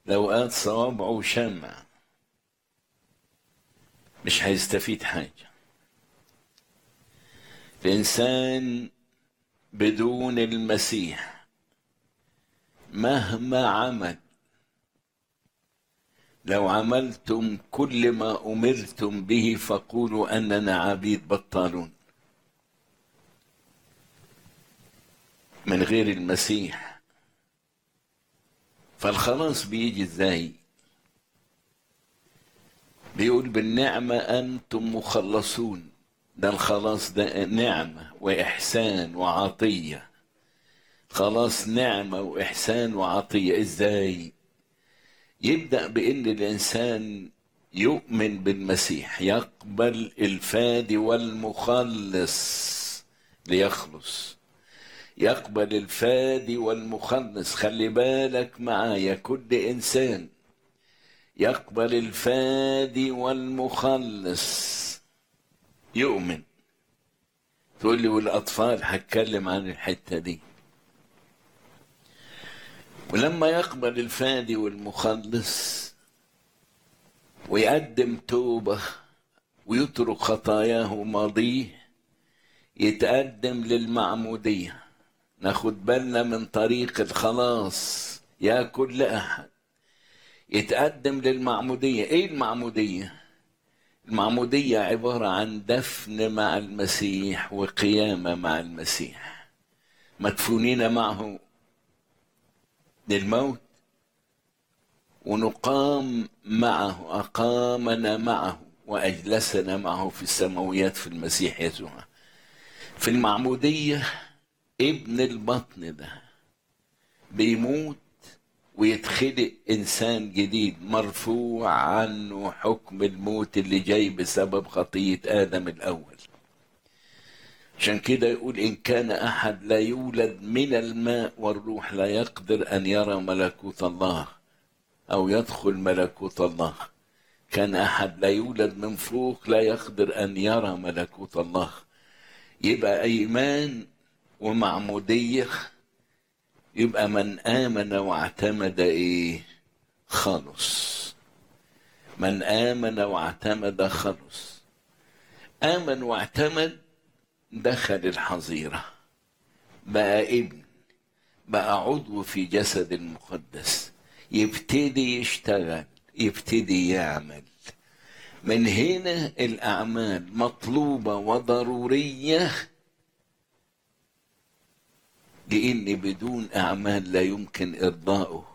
لو قاد صوابعه شمع مش هيستفيد حاجة الإنسان بدون المسيح مهما عمل لو عملتم كل ما أمرتم به فقولوا أننا عبيد بطالون من غير المسيح فالخلاص بيجي ازاي بيقول بالنعمة أنتم مخلصون ده الخلاص ده نعمة وإحسان وعطية خلاص نعمة وإحسان وعطية إزاي يبدأ بأن الإنسان يؤمن بالمسيح يقبل الفادي والمخلص ليخلص يقبل الفادي والمخلص خلي بالك معايا كل إنسان يقبل الفادي والمخلص يؤمن تقول لي والأطفال هتكلم عن الحتة دي ولما يقبل الفادي والمخلص ويقدم توبة ويترك خطاياه وماضيه يتقدم للمعمودية ناخد بالنا من طريق الخلاص يا كل أحد يتقدم للمعمودية إيه المعمودية؟ المعمودية عبارة عن دفن مع المسيح وقيامة مع المسيح مدفونين معه للموت ونقام معه أقامنا معه وأجلسنا معه في السماويات في المسيح يسوع في المعمودية ابن البطن ده بيموت ويتخلق إنسان جديد مرفوع عنه حكم الموت اللي جاي بسبب خطية آدم الأول عشان كده يقول إن كان أحد لا يولد من الماء والروح لا يقدر أن يرى ملكوت الله أو يدخل ملكوت الله كان أحد لا يولد من فوق لا يقدر أن يرى ملكوت الله يبقى إيمان ومعمودية يبقى من آمن واعتمد إيه خلص من آمن واعتمد خلص آمن واعتمد دخل الحظيرة بقى ابن بقى عضو في جسد المقدس يبتدي يشتغل يبتدي يعمل من هنا الأعمال مطلوبة وضرورية لأن بدون أعمال لا يمكن إرضائه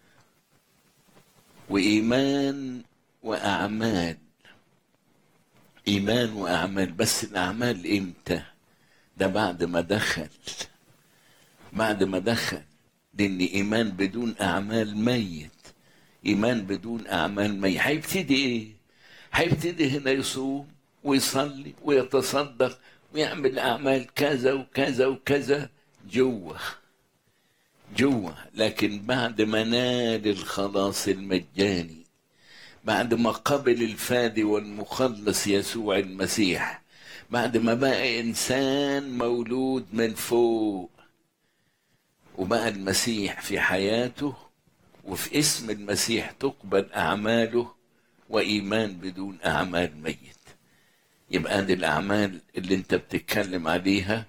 وإيمان وأعمال إيمان وأعمال بس الأعمال إمتى؟ ده بعد ما دخل بعد ما دخل لأن إيمان بدون أعمال ميت إيمان بدون أعمال ميت هيبتدي إيه؟ هيبتدي هنا يصوم ويصلي ويتصدق ويعمل أعمال كذا وكذا وكذا جوه جوه لكن بعد ما نال الخلاص المجاني بعد ما قبل الفادي والمخلص يسوع المسيح بعد ما بقى انسان مولود من فوق وبقى المسيح في حياته وفي اسم المسيح تقبل اعماله وايمان بدون اعمال ميت يبقى دي الاعمال اللي انت بتتكلم عليها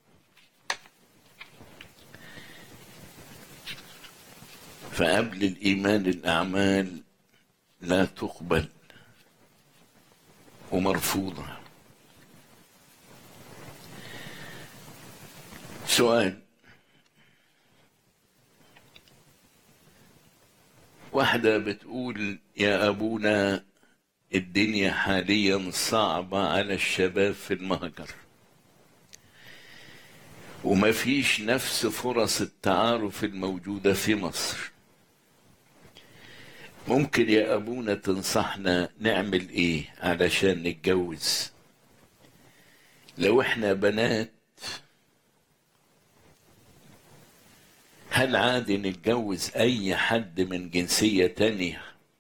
فقبل الإيمان الأعمال لا تقبل ومرفوضة سؤال واحدة بتقول يا أبونا الدنيا حاليا صعبة على الشباب في المهجر وما فيش نفس فرص التعارف الموجودة في مصر ممكن يا أبونا تنصحنا نعمل إيه علشان نتجوز لو إحنا بنات هل عادي نتجوز أي حد من جنسية تانية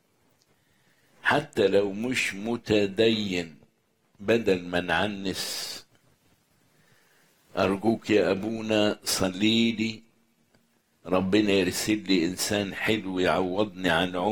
حتى لو مش متدين بدل ما نعنس أرجوك يا أبونا صلي لي ربنا يرسل لي انسان حلو يعوضني عن عمري